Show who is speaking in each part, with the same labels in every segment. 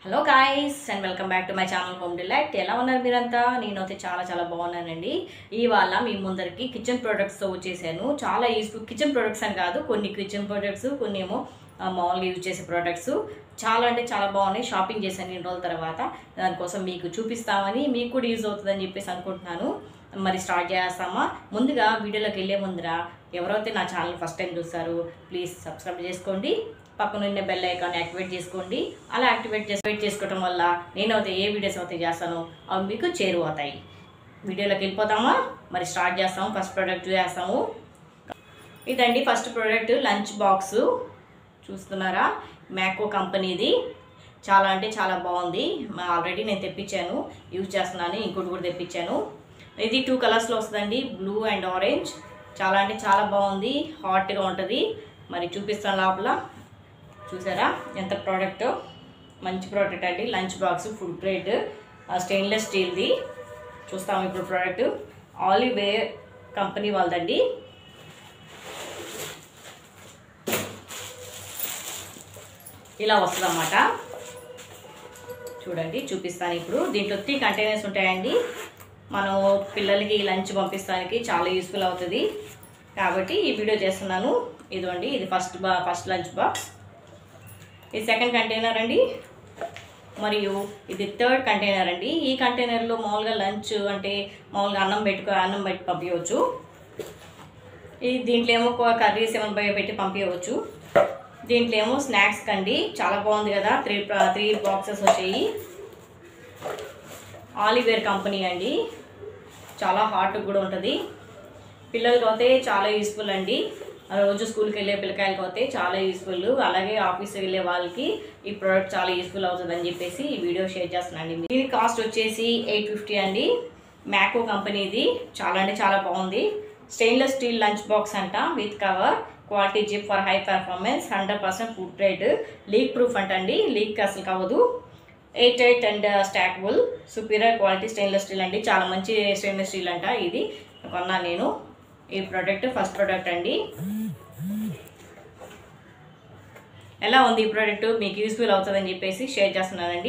Speaker 1: hello guys and welcome back to my channel home delight ఎలా ఉన్నారు మీరంతా నేనైతే చాలా చాలా బాగున్నానండి ఇవాళ మీ ముందరికి కిచెన్ ప్రొడక్ట్స్తో వచ్చేసాను చాలా యూస్ఫుల్ కిచెన్ ప్రొడక్ట్స్ అని కాదు కొన్ని కిచెన్ ప్రొడక్ట్స్ కొన్ని ఏమో ఆ, మామూలుగా యూజ్ చేసే ప్రొడక్ట్స్ చాలా అంటే చాలా బాగున్నాయి షాపింగ్ చేశాను ఇన్ని రోజుల తర్వాత దానికోసం మీకు చూపిస్తామని మీకు కూడా యూజ్ అవుతుందని చెప్పేసి అనుకుంటున్నాను మరి స్టార్ట్ చేస్తామా ముందుగా వీడియోలోకి వెళ్ళే ముందర ఎవరైతే నా ఛానల్ ఫస్ట్ టైం చూస్తారు ప్లీజ్ సబ్స్క్రైబ్ చేసుకోండి పక్కన ఉన్న బెల్ ఐకాన్ యాక్టివేట్ చేసుకోండి అలా యాక్టివేట్ చేసి వెయిట్ చేసుకోవడం వల్ల నేనైతే ఏ వీడియోస్ అయితే చేస్తానో అవి మీకు చేరువవుతాయి వీడియోలోకి వెళ్ళిపోతామా మరి స్టార్ట్ చేస్తాము ఫస్ట్ ప్రోడక్ట్ చేస్తాము ఇదండి ఫస్ట్ ప్రోడక్ట్ లంచ్ బాక్స్ చూస్తున్నారా మ్యాకో కంపెనీది చాలా అంటే చాలా బాగుంది ఆల్రెడీ నేను తెప్పించాను యూజ్ చేస్తున్నాను ఇంకోటి కూడా తెప్పించాను ఇది టూ కలర్స్లో వస్తుందండి బ్లూ అండ్ ఆరెంజ్ చాలా అంటే చాలా బాగుంది హాట్గా ఉంటుంది మరి చూపిస్తాను లోపల చూసారా ఎంత ప్రోడక్ట్ మంచి ప్రోడక్ట్ అండి lunch box food grade stainless స్టీల్ది చూస్తాము ఇప్పుడు ప్రోడక్ట్ ఆలివే కంపెనీ వాళ్ళదండి ఇలా వస్తుంది అన్నమాట చూడండి చూపిస్తాను ఇప్పుడు దీంట్లో త్రీ కంటైనర్స్ ఉంటాయండి మనం పిల్లలకి లంచ్ పంపిస్తానికి చాలా యూస్ఫుల్ అవుతుంది కాబట్టి ఈ వీడియో చేస్తున్నాను ఇదిగోండి ఇది ఫస్ట్ బా ఫస్ట్ లంచ్ బాక్స్ ఇది సెకండ్ కంటైనర్ అండి మరియు ఇది థర్డ్ కంటైనర్ అండి ఈ కంటైనర్లో మామూలుగా లంచ్ అంటే మామూలుగా అన్నం పెట్టుకో అన్నం పెట్టి పంపించవచ్చు ఈ దీంట్లో ఏమో కర్రీస్ ఏమైనా బయ పెట్టి పంపించవచ్చు దీంట్లో ఏమో స్నాక్స్ కండి చాలా బాగుంది కదా త్రీ త్రీ బాక్సెస్ వచ్చాయి ఆలివేర్ కంపెనీ అండి చాలా హాట్ కూడా ఉంటుంది పిల్లలకి అయితే చాలా యూస్ఫుల్ అండి రోజు స్కూల్కి వెళ్ళే పిల్లకాయలకి అయితే చాలా యూస్ఫుల్ అలాగే ఆఫీస్కి వెళ్ళే వాళ్ళకి ఈ ప్రోడక్ట్ చాలా యూస్ఫుల్ అవుతుంది అని చెప్పేసి ఈ వీడియో షేర్ చేస్తున్నాను దీని కాస్ట్ వచ్చేసి ఎయిట్ ఫిఫ్టీ అండి మ్యాకో కంపెనీది చాలా అంటే చాలా బాగుంది స్టెయిన్లెస్ స్టీల్ లంచ్ బాక్స్ అంట with cover quality zip for high performance hundred percent food grade leak proof అంటండి లీక్ అసలు కావదు eight eight and stackable superior quality stainless steel అండి చాలా మంచి స్టెయిన్లెస్ స్టీల్ అంట ఇది కొన్నాను నేను ఈ ప్రోడక్ట్ ఫస్ట్ ప్రోడక్ట్ అండి ఎలా ఉంది ఈ ప్రోడక్ట్ మీకు యూస్ఫుల్ అవుతుందని చెప్పేసి షేర్ చేస్తున్నానండి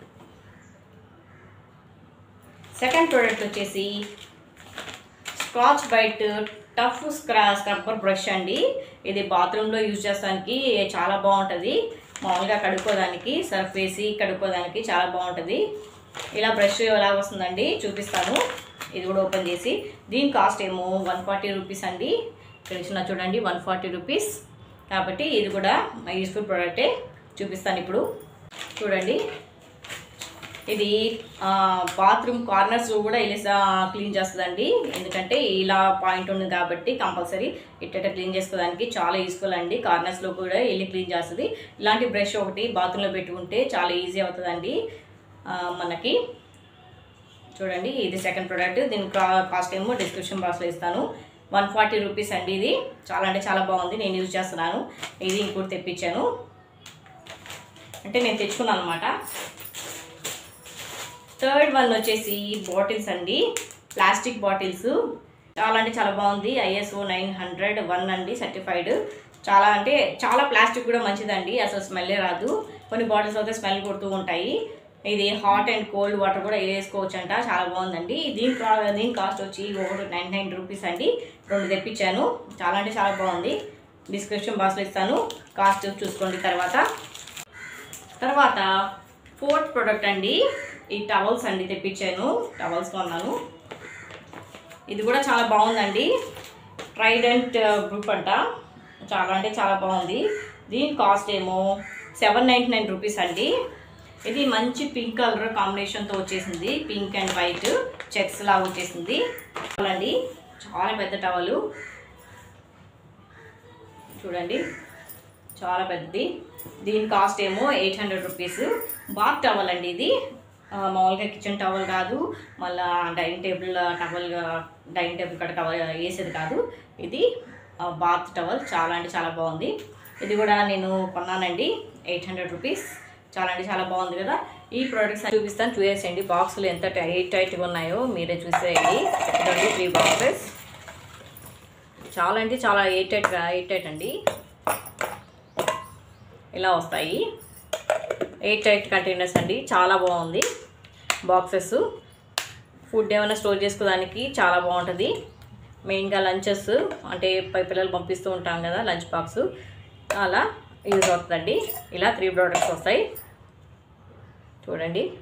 Speaker 1: సెకండ్ ప్రోడక్ట్ వచ్చేసి స్కాచ్ బైట్ టఫ్ స్క్రా స్క్రబ్బర్ బ్రష్ అండి ఇది బాత్రూంలో యూజ్ చేస్తానికి చాలా బాగుంటుంది మామూలుగా కడుక్కోదానికి సర్ఫ్ వేసి కడుక్కోదానికి చాలా బాగుంటుంది ఇలా బ్రష్ ఎలా వస్తుందండి చూపిస్తాను ఇది కూడా ఓపెన్ చేసి దీని కాస్ట్ ఏమో వన్ ఫార్టీ రూపీస్ అండి ఇక్కడ ఇచ్చిన చూడండి వన్ ఫార్టీ రూపీస్ కాబట్టి ఇది కూడా యూస్ఫుల్ ప్రోడక్టే చూపిస్తాను ఇప్పుడు చూడండి ఇది బాత్రూమ్ కార్నర్స్ కూడా ఇలా క్లీన్ చేస్తుందండి ఎందుకంటే ఇలా పాయింట్ ఉంది కాబట్టి కంపల్సరీ ఇట్టట క్లీన్ చేసుకోవడానికి చాలా యూస్ఫుల్ అండి కార్నర్స్లో కూడా వెళ్ళి క్లీన్ చేస్తుంది ఇలాంటి బ్రష్ ఒకటి బాత్రూంలో పెట్టుకుంటే చాలా ఈజీ అవుతుందండి ఆ, మనకి చూడండి ఇది సెకండ్ ప్రోడక్ట్ దీని కా- కాస్ట్ ఏమో డిస్క్రిప్షన్ బాక్స్లో ఇస్తాను వన్ ఫార్టీ రూపీస్ అండి ఇది చాలా అంటే చాలా బాగుంది నేను యూజ్ చేస్తున్నాను ఇది ఇంకోటి తెప్పించాను అంటే నేను తెచ్చుకున్నాను అనమాట థర్డ్ వన్ వచ్చేసి బాటిల్స్ అండి ప్లాస్టిక్ బాటిల్స్ చాలా అంటే చాలా బాగుంది ఐఎస్ఓ నైన్ హండ్రెడ్ వన్ అండి సర్టిఫైడ్ చాలా అంటే చాలా ప్లాస్టిక్ కూడా మంచిదండి అసలు స్మెల్లే రాదు కొన్ని బాటిల్స్ అయితే స్మెల్ కొడుతూ ఉంటాయి ఇది హాట్ అండ్ కోల్డ్ వాటర్ కూడా వేసుకోవచ్చు అంట చాలా బాగుందండి దీని కా- దీని కాస్ట్ వచ్చి ఒకటి నైన్ నైన్ రూపీస్ అండి రెండు తెప్పించాను చాలా అంటే చాలా బాగుంది డిస్క్రిప్షన్ బాక్స్లో ఇస్తాను కాస్ట్ చూసుకోండి తర్వాత తర్వాత ఫోర్త్ ప్రోడక్ట్ అండి ఈ టవల్స్ అండి తెప్పించాను టవల్స్ కొన్నాను ఇది కూడా చాలా బాగుందండి ట్రైడెంట్ గ్రూప్ అంట చాలా అంటే చాలా బాగుంది దీని కాస్ట్ ఏమో సెవెన్ నైంటీ నైన్ రూపీస్ అండి ఇది మంచి పింక్ కలర్ కాంబినేషన్తో వచ్చేసింది పింక్ అండ్ వైట్ చెక్స్ లాగా వచ్చేసింది అండి చాలా పెద్ద టవలు చూడండి చాలా పెద్దది దీని కాస్ట్ ఏమో eight hundred rupees bath towel అండి ఇది ఆ, మామూలుగా కిచెన్ టవల్ కాదు మళ్ళా dining table towel dining table కట్ట టవల్ వేసేది కాదు ఇది ఆ, బాత్ టవల్ చాలా అంటే చాలా బాగుంది ఇది కూడా నేను కొన్నానండి ఎయిట్ హండ్రెడ్ రూపీస్ చాలా అంటే చాలా బాగుంది కదా ఈ ప్రోడక్ట్స్ చూపిస్తాను చూసేయండి బాక్సులు ఎంత టైట్ టైట్గా ఉన్నాయో మీరే చూసేయండి ఇదండి త్రీ బాక్సెస్ చాలా అంటే చాలా ఎయిట్ ఎయిట్ ఎయిట్ ఎయిట్ అండి ఇలా వస్తాయి ఎయిట్ ఎయిట్ కంటైనర్స్ అండి చాలా బాగుంది బాక్సెస్ ఫుడ్ ఏమైనా స్టోర్ చేసుకోవడానికి చాలా బాగుంటుంది మెయిన్గా లంచెస్ అంటే పై పిల్లలు పంపిస్తూ ఉంటాం కదా లంచ్ బాక్స్ అలా యూజ్ అవుతుందండి ఇలా త్రీ ప్రోడక్ట్స్ వస్తాయి చూడండి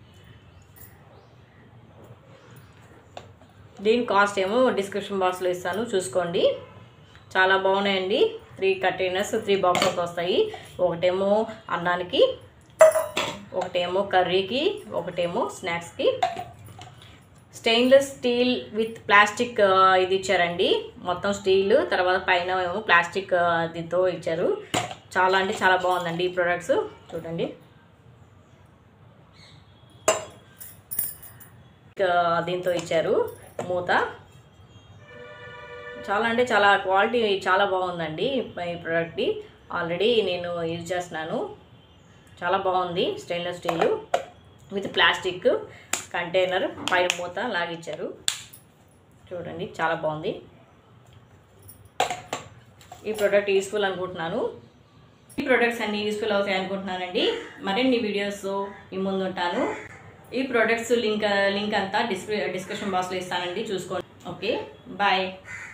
Speaker 1: దీని కాస్ట్ ఏమో డిస్క్రిప్షన్ బాక్స్లో ఇస్తాను చూసుకోండి చాలా బాగున్నాయండి త్రీ కంటైనర్స్ త్రీ బాక్సెస్ వస్తాయి ఒకటేమో అన్నానికి ఒకటేమో కర్రీకి ఒకటేమో స్నాక్స్కి స్టెయిన్లెస్ స్టీల్ విత్ ప్లాస్టిక్ ఆ, ఇది ఇచ్చారండి మొత్తం స్టీల్ తర్వాత పైన ఏమో ప్లాస్టిక్ ఆ, దీంతో ఇచ్చారు చాలా అంటే చాలా బాగుందండి ఈ ప్రొడక్ట్స్ చూడండి ఆ, దీంతో ఇచ్చారు మూత చాలా అంటే చాలా క్వాలిటీ చాలా బాగుందండి ఈ ప్రోడక్ట్ది ఆల్రెడీ నేను యూజ్ చేస్తున్నాను చాలా బాగుంది stainless steel with plastic container పైన మూత లాగిచ్చారు చూడండి చాలా బాగుంది ఈ ప్రోడక్ట్ యూస్ఫుల్ అనుకుంటున్నాను ఈ ప్రొడక్ట్స్ అన్ని యూస్ఫుల్ అవుతాయి అనుకుంటున్నానండి మరిన్ని వీడియోస్ మీ ముందు ఉంటాను ఈ ప్రొడక్ట్స్ లింక్ లింక్ అంతా డిస్క్రి డిస్క్రిప్షన్ బాక్స్లో ఇస్తానండి చూసుకోండి ఓకే బాయ్